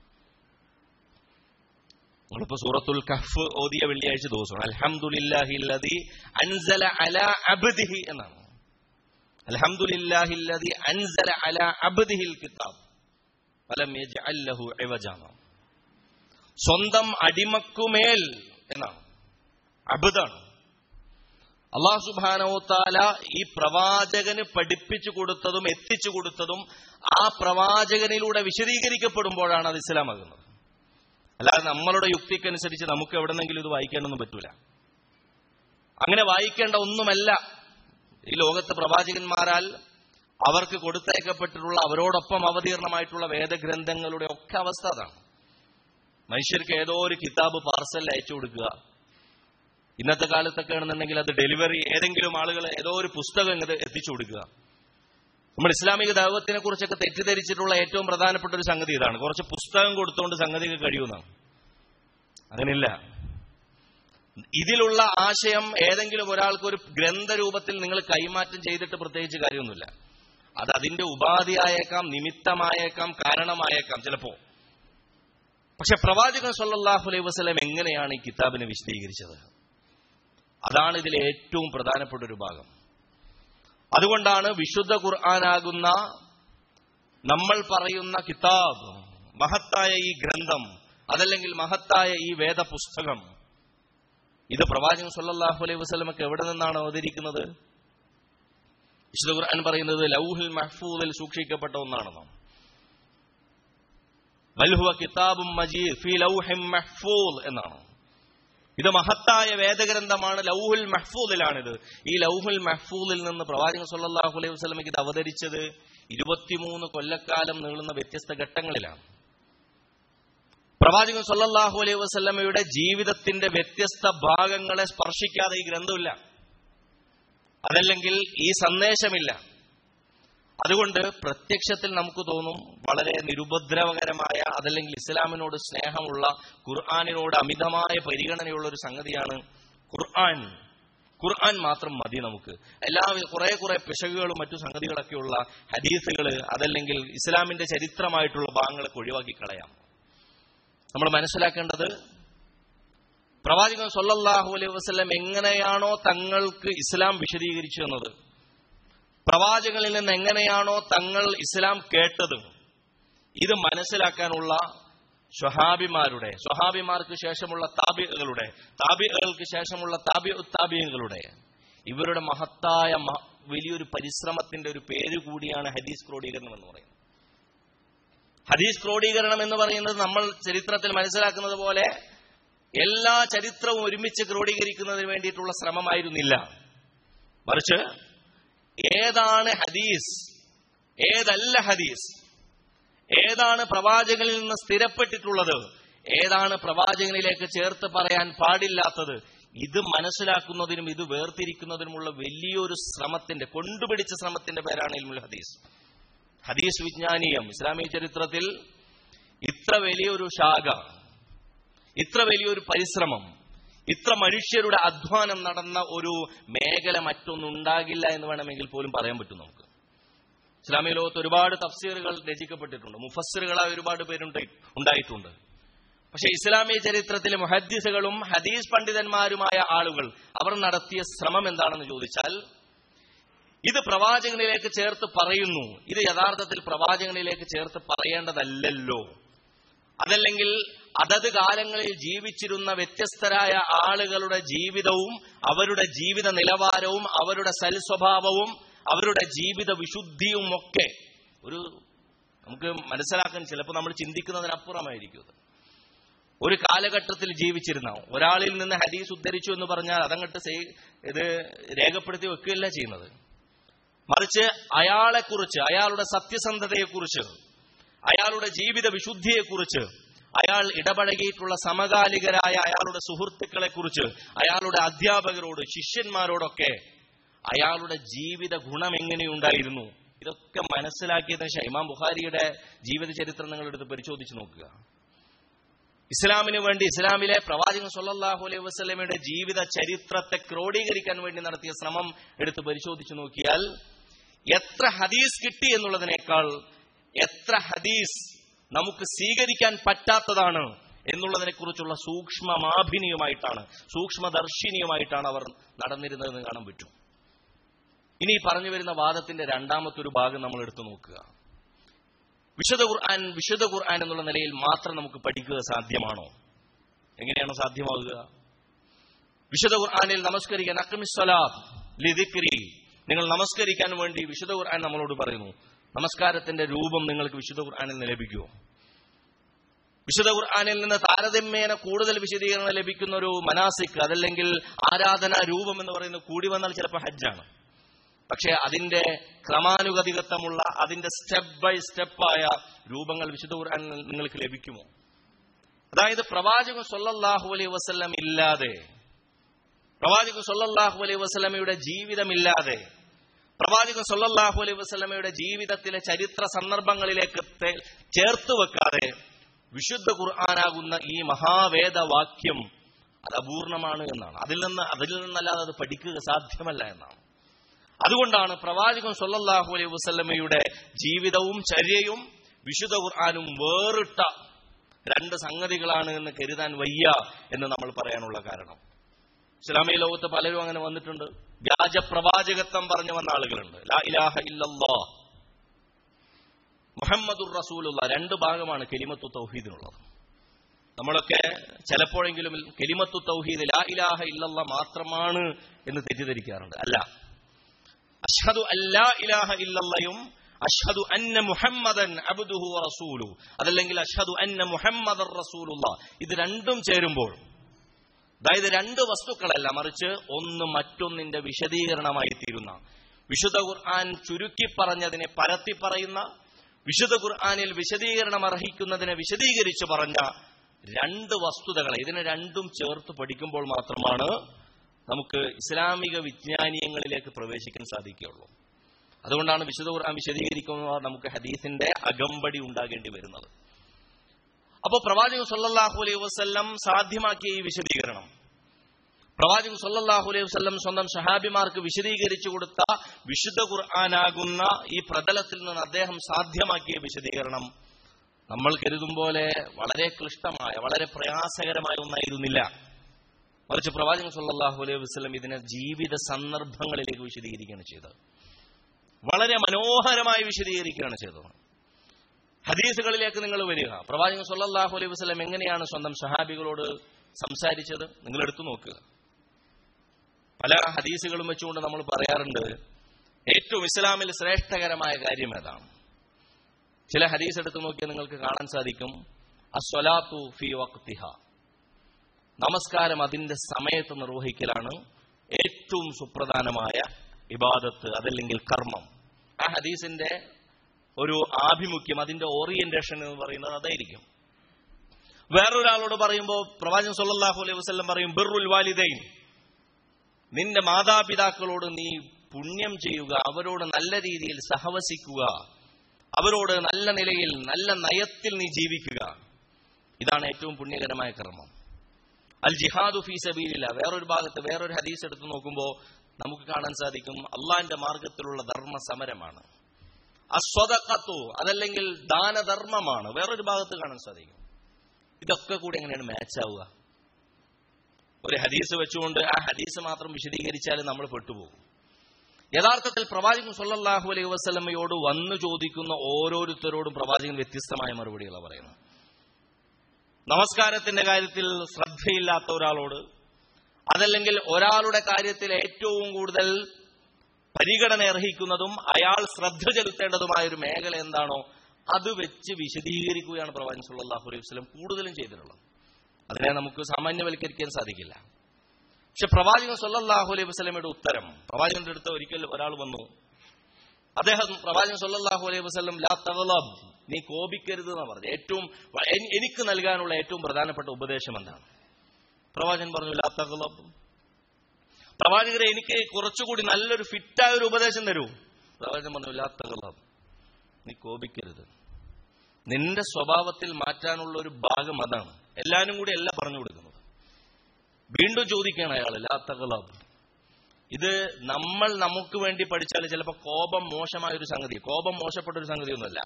നമ്മളിപ്പോ സൂറത്തുൽ കഹ്ഫ് ഓതിയ വെള്ളിയാഴ്ച ദിവസമാണ് അൽഹംദുലില്ലാഹില്ലദി അൻസല അല അബ്ദിഹി എന്നാണ് അൽഹംദുലില്ലാഹില്ലദി അൻസല അല അബ്ദിഹിൽ കിതാബ് ഫലം യജ്അൽ ലഹു ഇവജാന സ്വന്തം അടിമക്കുമേൽ എന്നാണ് അബ്ദാണ് അള്ളാഹു സുബാനോത്താല ഈ പ്രവാചകന് പഠിപ്പിച്ചു കൊടുത്തതും എത്തിച്ചു കൊടുത്തതും ആ പ്രവാചകനിലൂടെ വിശദീകരിക്കപ്പെടുമ്പോഴാണ് അത് ഇസ്ലാമാകുന്നത് അല്ലാതെ നമ്മളുടെ യുക്തിക്കനുസരിച്ച് നമുക്ക് എവിടെന്നെങ്കിലും ഇത് വായിക്കാനൊന്നും പറ്റൂല അങ്ങനെ വായിക്കേണ്ട ഒന്നുമല്ല ഈ ലോകത്ത് പ്രവാചകന്മാരാൽ അവർക്ക് കൊടുത്തയക്കപ്പെട്ടിട്ടുള്ള അവരോടൊപ്പം അവതീർണമായിട്ടുള്ള വേദഗ്രന്ഥങ്ങളുടെ ഒക്കെ അവസ്ഥ അതാണ് മനുഷ്യർക്ക് ഏതോ ഒരു കിതാബ് പാർസൽ അയച്ചു കൊടുക്കുക ഇന്നത്തെ കാലത്തൊക്കെ ആണെന്നുണ്ടെങ്കിൽ അത് ഡെലിവറി ഏതെങ്കിലും ആളുകൾ ഏതോ ഒരു പുസ്തകം ഇങ്ങത് എത്തിച്ചു കൊടുക്കുക നമ്മൾ ഇസ്ലാമിക ദൈവത്തിനെ കുറിച്ചൊക്കെ തെറ്റിദ്ധരിച്ചിട്ടുള്ള ഏറ്റവും പ്രധാനപ്പെട്ട ഒരു സംഗതി ഇതാണ് കുറച്ച് പുസ്തകം കൊടുത്തുകൊണ്ട് സംഗതിക്ക് കഴിയുന്നതാണ് അങ്ങനെയില്ല ഇതിലുള്ള ആശയം ഏതെങ്കിലും ഒരാൾക്ക് ഒരു ഗ്രന്ഥരൂപത്തിൽ നിങ്ങൾ കൈമാറ്റം ചെയ്തിട്ട് പ്രത്യേകിച്ച് കാര്യമൊന്നുമില്ല അത് അതിന്റെ ഉപാധിയായേക്കാം നിമിത്തമായേക്കാം കാരണമായേക്കാം ചിലപ്പോ പക്ഷെ പ്രവാചകൻ സല്ലല്ലാഹു അലൈഹി വസല്ലം എങ്ങനെയാണ് ഈ കിതാബിനെ വിശദീകരിച്ചത് അതാണ് ഇതിലെ ഏറ്റവും പ്രധാനപ്പെട്ട ഒരു ഭാഗം അതുകൊണ്ടാണ് വിശുദ്ധ ഖുർആനാകുന്ന നമ്മൾ പറയുന്ന കിതാബ് മഹത്തായ ഈ ഗ്രന്ഥം അതല്ലെങ്കിൽ മഹത്തായ ഈ വേദപുസ്തകം ഇത് പ്രവാചകൻ സല്ലല്ലാഹു അലൈഹി വസല്ലമക്ക് എവിടെ നിന്നാണ് അവതരിക്കുന്നത് വിശുദ്ധ ഖുർആൻ പറയുന്നത് ലൗഹിൽ മഹ്ഫൂദിൽ സൂക്ഷിക്കപ്പെട്ട ഒന്നാണെന്നോ വൽഹുവ കിതാബും മജീദ് ഫി ലൗഹിം മഹ്ഫൂദ് എന്നാണ് ഇത് മഹത്തായ വേദഗ്രന്ഥമാണ് ലൗഹുൽ മഹ്ഫൂദിലാണിത് ഈ ലൗഹുൽ മഹ്ഫൂദിൽ നിന്ന് പ്രവാചകൻ സല്ലല്ലാഹു അലൈഹി വസല്ലമയ്ക്ക് ഇത് അവതരിച്ചത് ഇരുപത്തിമൂന്ന് കൊല്ലക്കാലം നീളുന്ന വ്യത്യസ്ത ഘട്ടങ്ങളിലാണ് പ്രവാചകൻ സല്ലല്ലാഹു അലൈഹി വസല്ലമയുടെ ജീവിതത്തിന്റെ വ്യത്യസ്ത ഭാഗങ്ങളെ സ്പർശിക്കാതെ ഈ ഗ്രന്ഥമില്ല അതല്ലെങ്കിൽ ഈ സന്ദേശമില്ല അതുകൊണ്ട് പ്രത്യക്ഷത്തിൽ നമുക്ക് തോന്നും വളരെ നിരുപദ്രവകരമായ അതല്ലെങ്കിൽ ഇസ്ലാമിനോട് സ്നേഹമുള്ള ഖുർആാനിനോട് അമിതമായ പരിഗണനയുള്ള ഒരു സംഗതിയാണ് ഖുർആൻ ഖുർആൻ മാത്രം മതി നമുക്ക് എല്ലാ കുറെ കുറെ പിശകുകളും മറ്റു സംഗതികളൊക്കെയുള്ള ഹദീസുകൾ അതല്ലെങ്കിൽ ഇസ്ലാമിന്റെ ചരിത്രമായിട്ടുള്ള ഭാഗങ്ങളൊക്കെ ഒഴിവാക്കി കളയാം നമ്മൾ മനസ്സിലാക്കേണ്ടത് പ്രവാചകൻ സൊല്ലാഹു അലൈഹി വസ്ലം എങ്ങനെയാണോ തങ്ങൾക്ക് ഇസ്ലാം വിശദീകരിച്ചു എന്നത് പ്രവാചകനിൽ നിന്ന് എങ്ങനെയാണോ തങ്ങൾ ഇസ്ലാം കേട്ടത് ഇത് മനസ്സിലാക്കാനുള്ള സ്വഹാബിമാരുടെ സ്വഹാബിമാർക്ക് ശേഷമുള്ള താബികളുടെ താബികൾക്ക് ശേഷമുള്ള താബി താബികളുടെ ഇവരുടെ മഹത്തായ വലിയൊരു പരിശ്രമത്തിന്റെ ഒരു പേര് കൂടിയാണ് ഹദീസ് ക്രോഡീകരണം എന്ന് പറയുന്നത് ഹദീസ് ക്രോഡീകരണം എന്ന് പറയുന്നത് നമ്മൾ ചരിത്രത്തിൽ മനസ്സിലാക്കുന്നത് പോലെ എല്ലാ ചരിത്രവും ഒരുമിച്ച് ക്രോഡീകരിക്കുന്നതിന് വേണ്ടിയിട്ടുള്ള ശ്രമമായിരുന്നില്ല മറിച്ച് ഏതാണ് ഹദീസ് ഏതല്ല ഹദീസ് ഏതാണ് പ്രവാചകനിൽ നിന്ന് സ്ഥിരപ്പെട്ടിട്ടുള്ളത് ഏതാണ് പ്രവാചകനിലേക്ക് ചേർത്ത് പറയാൻ പാടില്ലാത്തത് ഇത് മനസ്സിലാക്കുന്നതിനും ഇത് വേർതിരിക്കുന്നതിനുമുള്ള വലിയൊരു ശ്രമത്തിന്റെ കൊണ്ടുപിടിച്ച ശ്രമത്തിന്റെ പേരാണ് ഇൽമുൽ ഹദീസ് ഹദീസ് വിജ്ഞാനീയം ഇസ്ലാമിക ചരിത്രത്തിൽ ഇത്ര വലിയൊരു ശാഖ ഇത്ര വലിയൊരു പരിശ്രമം ഇത്ര മനുഷ്യരുടെ അധ്വാനം നടന്ന ഒരു മേഖല മറ്റൊന്നുണ്ടാകില്ല എന്ന് വേണമെങ്കിൽ പോലും പറയാൻ പറ്റും നമുക്ക് ഇസ്ലാമിക ലോകത്ത് ഒരുപാട് തഫ്സീറുകൾ രചിക്കപ്പെട്ടിട്ടുണ്ട് മുഫസ്സിറുകളായ ഒരുപാട് പേരുണ്ട് ഉണ്ടായിട്ടുണ്ട് പക്ഷെ ഇസ്ലാമിക ചരിത്രത്തിലെ മുഹദ്ദിസുകളും ഹദീസ് പണ്ഡിതന്മാരുമായ ആളുകൾ അവർ നടത്തിയ ശ്രമം എന്താണെന്ന് ചോദിച്ചാൽ ഇത് പ്രവാചകനിലേക്ക് ചേർത്ത് പറയുന്നു ഇത് യഥാർത്ഥത്തിൽ പ്രവാചകനിലേക്ക് ചേർത്ത് പറയേണ്ടതല്ലല്ലോ അതല്ലെങ്കിൽ അതത് കാലങ്ങളിൽ ജീവിച്ചിരുന്ന വ്യത്യസ്തരായ ആളുകളുടെ ജീവിതവും അവരുടെ ജീവിത നിലവാരവും അവരുടെ സൽസ്വഭാവവും അവരുടെ ജീവിത വിശുദ്ധിയും ഒക്കെ ഒരു നമുക്ക് മനസ്സിലാക്കാൻ ചിലപ്പോൾ നമ്മൾ ചിന്തിക്കുന്നതിനപ്പുറമായിരിക്കും ഇത് ഒരു കാലഘട്ടത്തിൽ ജീവിച്ചിരുന്ന ഒരാളിൽ നിന്ന് ഹദീസ് ഉദ്ധരിച്ചു എന്ന് പറഞ്ഞാൽ അതങ്ങട്ട് സേ- ഇത് രേഖപ്പെടുത്തി വെക്കുകയല്ല ചെയ്യുന്നത് മറിച്ച് അയാളെക്കുറിച്ച് അയാളുടെ സത്യസന്ധതയെക്കുറിച്ച് അയാളുടെ ജീവിത വിശുദ്ധിയെക്കുറിച്ച് അയാൾ ഇടപഴകിയിട്ടുള്ള സമകാലികരായ അയാളുടെ സുഹൃത്തുക്കളെക്കുറിച്ച് അയാളുടെ അധ്യാപകരോട് ശിഷ്യന്മാരോടൊക്കെ അയാളുടെ ജീവിത ഗുണം എങ്ങനെയുണ്ടായിരുന്നു ഇതൊക്കെ മനസ്സിലാക്കിയതിനു ശേഷം ഇമാം ബുഖാരിയുടെ ജീവിത ചരിത്രം നിങ്ങൾ എടുത്ത് പരിശോധിച്ച് നോക്കുക ഇസ്ലാമിന് വേണ്ടി ഇസ്ലാമിലെ പ്രവാചകൻ സല്ലല്ലാഹു അലൈഹി വസല്ലമയുടെ ജീവിത ചരിത്രത്തെ ക്രോഡീകരിക്കാൻ വേണ്ടി നടത്തിയ ശ്രമം എടുത്ത് പരിശോധിച്ചു നോക്കിയാൽ എത്ര ഹദീസ് കിട്ടി എന്നുള്ളതിനേക്കാൾ എത്ര ഹദീസ് നമുക്ക് സ്വീകരിക്കാൻ പറ്റാത്തതാണ് എന്നുള്ളതിനെ കുറിച്ചുള്ള സൂക്ഷ്മമാഭിനിയുമായിട്ടാണ് സൂക്ഷ്മദർശിനിയുമായിട്ടാണ് അവർ നടന്നിരുന്നതെന്ന് കാണാൻ പറ്റും ഇനി ഈ പറഞ്ഞു വരുന്ന വാദത്തിന്റെ രണ്ടാമത്തെ ഒരു ഭാഗം നമ്മൾ എടുത്തു നോക്കുക വിശുദ്ധ ഖുർആൻ വിശുദ്ധ ഖുർആൻ എന്നുള്ള നിലയിൽ മാത്രം നമുക്ക് പഠിക്കുക സാധ്യമാണോ എങ്ങനെയാണ് സാധ്യമാവുക വിശുദ്ധ ഖുർആനിൽ നമസ്കരിക്കാൻ അക്മിസ്വലാബ് ലിദിക്രി നിങ്ങൾ നമസ്കരിക്കാൻ വേണ്ടി വിശുദ്ധ ഖുർആൻ നമ്മളോട് പറയുന്നു നമസ്കാരത്തിന്റെ രൂപം നിങ്ങൾക്ക് വിശുദ്ധ ഖുർആനിൽ നിന്ന് ലഭിക്കുമോ വിശുദ്ധ ഖുർആനിൽ നിന്ന് താരതമ്യേന കൂടുതൽ വിശദീകരണം ലഭിക്കുന്ന ഒരു മനാസിക് അതല്ലെങ്കിൽ ആരാധനാ രൂപം എന്ന് പറയുന്നത് കൂടി വന്നാൽ ചിലപ്പോൾ ഹജ്ജാണ് പക്ഷേ അതിന്റെ ക്രമാനുഗതികത്വമുള്ള അതിന്റെ സ്റ്റെപ്പ് ബൈ സ്റ്റെപ്പായ രൂപങ്ങൾ വിശുദ്ധ ഖുർആനിൽ നിങ്ങൾക്ക് ലഭിക്കുമോ അതായത് പ്രവാചകൻ സല്ലല്ലാഹു അലൈഹി വസല്ലം ഇല്ലാതെ പ്രവാചകൻ സല്ലല്ലാഹു അലൈഹി വസല്ലമയുടെ ജീവിതമില്ലാതെ പ്രവാചകൻ സല്ലല്ലാഹു അലൈഹി വസല്ലമയുടെ ജീവിതത്തിലെ ചരിത്ര സന്ദർഭങ്ങളിലേക്ക് തെ- ചേർത്ത് വെക്കാതെ വിശുദ്ധ ഖുർആനാകുന്ന ഈ മഹാവേദവാക്യം അത് അപൂർണമാണ് എന്നാണ് അതിൽ നിന്ന് അതിൽ നിന്നല്ലാതെ അത് പഠിക്കുക സാധ്യമല്ല എന്നാണ് അതുകൊണ്ടാണ് പ്രവാചകൻ സല്ലല്ലാഹു അലൈഹി വസല്ലമയുടെ ജീവിതവും ചര്യയും വിശുദ്ധ ഖുർആാനും വേറിട്ട രണ്ട് സംഗതികളാണ് എന്ന് കരുതാൻ വയ്യ എന്ന് നമ്മൾ പറയാനുള്ള കാരണം ഇസ്ലാമിക ലോകത്ത് പലരും അങ്ങനെ വന്നിട്ടുണ്ട് വ്യാജ പ്രവാചകത്വം പറഞ്ഞു വന്ന ആളുകളുണ്ട് ലാ ഇലാഹ ഇല്ലല്ലാ മുഹമ്മദുർ റസൂലുള്ള രണ്ട് ഭാഗമാണ് കെലിമത്തു തൗഹീദിനുള്ളത് നമ്മളൊക്കെ ചിലപ്പോഴെങ്കിലും കെലിമത്തു തൗഹീദ് ലാ ഇലാഹ ഇല്ലല്ല മാത്രമാണ് എന്ന് തെറ്റിദ്ധരിക്കാറുണ്ട് അല്ല അഷ്ഹദു അല്ലാ ഇലാഹ ഇല്ലല്ലയും അഷ്ഹദു അന്ന മുഹമ്മദൻ അബ്ദുഹു വ റസൂലു അതല്ലെങ്കിൽ അഷ്ഹദു അന്ന മുഹമ്മദർ റസൂലുള്ള ഇത് രണ്ടും ചേരുമ്പോൾ അതായത് രണ്ട് വസ്തുക്കളല്ല മറിച്ച് ഒന്ന് മറ്റൊന്നിന്റെ വിശദീകരണമായി തീരുന്ന വിശുദ്ധ ഖുർആൻ ചുരുക്കി പറഞ്ഞതിനെ പരത്തി പറയുന്ന വിശുദ്ധ ഖുർആനിൽ വിശദീകരണം അർഹിക്കുന്നതിനെ വിശദീകരിച്ച് പറഞ്ഞ രണ്ട് വസ്തുതകളെ ഇതിനെ രണ്ടും ചേർത്ത് പഠിക്കുമ്പോൾ മാത്രമാണ് നമുക്ക് ഇസ്ലാമിക വിജ്ഞാനീയങ്ങളിലേക്ക് പ്രവേശിക്കാൻ സാധിക്കുകയുള്ളൂ അതുകൊണ്ടാണ് വിശുദ്ധ ഖുർആൻ വിശദീകരിക്കുന്നവർ നമുക്ക് ഹദീസിന്റെ അകമ്പടി ഉണ്ടാകേണ്ടി വരുന്നത് അപ്പോൾ പ്രവാചകൻ സല്ലല്ലാഹു അലൈഹി വസല്ലം സാധ്യമാക്കിയ ഈ വിശദീകരണം പ്രവാചകൻ സല്ലല്ലാഹു അലൈഹി വസല്ലം സ്വന്തം സഹാബിമാർക്ക് വിശദീകരിച്ചു കൊടുത്ത വിശുദ്ധ ഖുർആനാകുന്ന ഈ പ്രതലത്തിൽ നിന്ന് അദ്ദേഹം സാധ്യമാക്കിയ വിശദീകരണം നമ്മൾ കരുതും പോലെ വളരെ ക്ലിഷ്ടമായ വളരെ പ്രയാസകരമായ ഒന്നായിരുന്നില്ല മറിച്ച് പ്രവാചകൻ സല്ലല്ലാഹു അലൈഹി വസല്ലം ഇതിനെ ജീവിത സന്ദർഭങ്ങളിലേക്ക് വിശദീകരിക്കുകയാണ് ചെയ്തത് വളരെ മനോഹരമായി വിശദീകരിക്കുകയാണ് ചെയ്തത് ഹദീസുകളിലേക്ക് നിങ്ങൾ വരിക പ്രവാചകൻ സല്ലല്ലാഹു അലൈഹി വസല്ലം എങ്ങനെയാണ് സ്വന്തം സഹാബികളോട് സംസാരിച്ചത് നിങ്ങൾ എടുത്തു നോക്കുക പല ഹദീസുകളും വെച്ചുകൊണ്ട് നമ്മൾ പറയാറുണ്ട് ഏറ്റവും ഇസ്ലാമിൽ ശ്രേഷ്ഠകരമായ കാര്യം ഏതാണ് ചില ഹദീസ് എടുത്തു നോക്കിയാൽ നിങ്ങൾക്ക് കാണാൻ സാധിക്കും അസ്വലാത്തു ഫി വക്തിഹ നമസ്കാരം അതിന്റെ സമയത്ത് നിർവഹിക്കലാണ് ഏറ്റവും സുപ്രധാനമായ ഇബാദത്ത് അതല്ലെങ്കിൽ കർമ്മം ആ ഹദീസിന്റെ ഒരു ആഭിമുഖ്യം അതിന്റെ ഓറിയന്റേഷൻ എന്ന് പറയുന്നത് അതായിരിക്കും വേറൊരാളോട് പറയുമ്പോൾ പ്രവാചകൻ സല്ലല്ലാഹു അലൈഹി വസല്ലം പറയും ബിർറുൽ വാലിദൈൻ നിന്റെ മാതാപിതാക്കളോട് നീ പുണ്യം ചെയ്യുക അവരോട് നല്ല രീതിയിൽ സഹവസിക്കുക അവരോട് നല്ല നിലയിൽ നല്ല നയത്തിൽ നീ ജീവിക്കുക ഇതാണ് ഏറ്റവും പുണ്യകരമായ കർമ്മം അൽ ജിഹാദു ഫീ സബീലില്ല വേറൊരു ഭാഗത്ത് വേറൊരു ഹദീസ് എടുത്ത് നോക്കുമ്പോൾ നമുക്ക് കാണാൻ സാധിക്കും അള്ളാന്റെ മാർഗത്തിലുള്ള ധർമ്മ സമരമാണ് അസ്വതക്കത്തു അതല്ലെങ്കിൽ ദാനധർമ്മമാണ് വേറൊരു ഭാഗത്ത് കാണാൻ സാധിക്കും ഇതൊക്കെ കൂടി എങ്ങനെയാണ് മാച്ച് ആവുക ഒരു ഹദീസ് വെച്ചുകൊണ്ട് ആ ഹദീസ് മാത്രം വിശദീകരിച്ചാൽ നമ്മൾ പെട്ടുപോകും യഥാർത്ഥത്തിൽ പ്രവാചകൻ സല്ലല്ലാഹു അലൈഹി വസല്ലമയോട് വന്നു ചോദിക്കുന്ന ഓരോരുത്തരോടും പ്രവാചകൻ വ്യത്യസ്തമായ മറുപടികളാണ് പറയുന്നത് നമസ്കാരത്തിന്റെ കാര്യത്തിൽ ശ്രദ്ധയില്ലാത്ത ഒരാളോട് അതല്ലെങ്കിൽ ഒരാളുടെ കാര്യത്തിൽ ഏറ്റവും കൂടുതൽ പരിഗണന അർഹിക്കുന്നതും അയാൾ ശ്രദ്ധ ചെലുത്തേണ്ടതുമായ ഒരു മേഖല എന്താണോ അത് വെച്ച് വിശദീകരിക്കുകയാണ് പ്രവാചകൻ സല്ലല്ലാഹു അലൈഹി വസല്ലം കൂടുതലും ചെയ്തിട്ടുള്ളത് അതിനെ നമുക്ക് സാമാന്യവൽക്കരിക്കാൻ സാധിക്കില്ല പക്ഷെ പ്രവാചകൻ സല്ലല്ലാഹു അലൈഹി വസല്ലമയുടെ ഉത്തരം പ്രവാചകന്റെ അടുത്ത് ഒരിക്കൽ ഒരാൾ വന്നു അദ്ദേഹം പ്രവാചകൻ സല്ലല്ലാഹു അലൈഹി വസല്ലം ലാ തഗ്ലബ് നീ കോപിക്കരുത് എന്ന് പറഞ്ഞു ഏറ്റവും എൻ- എനിക്ക് നൽകാനുള്ള ഏറ്റവും പ്രധാനപ്പെട്ട ഉപദേശം എന്താണ് പ്രവാചകൻ പറഞ്ഞു ലാ തഗ്ലബ് പ്രവാചകരെ എനിക്ക് കുറച്ചുകൂടി നല്ലൊരു ഫിറ്റായ ഒരു ഉപദേശം തരൂ പ്രവാചകൻ പറഞ്ഞു ലാ തഗ്ലബ് നീ കോപിക്കരുത് നിന്റെ സ്വഭാവത്തിൽ മാറ്റാനുള്ള ഒരു ഭാഗം അതാണ് എല്ലാരും കൂടി അല്ല പറഞ്ഞു കൊടുക്കുന്നത് വീണ്ടും ചോദിക്കുകയാണ് അയാൾ ലാ തഗ്ലബ് ഇത് നമ്മൾ നമുക്ക് വേണ്ടി പഠിച്ചാൽ ചിലപ്പോൾ കോപം മോശമായ ഒരു സംഗതി കോപം മോശപ്പെട്ട ഒരു സംഗതിയൊന്നുമല്ല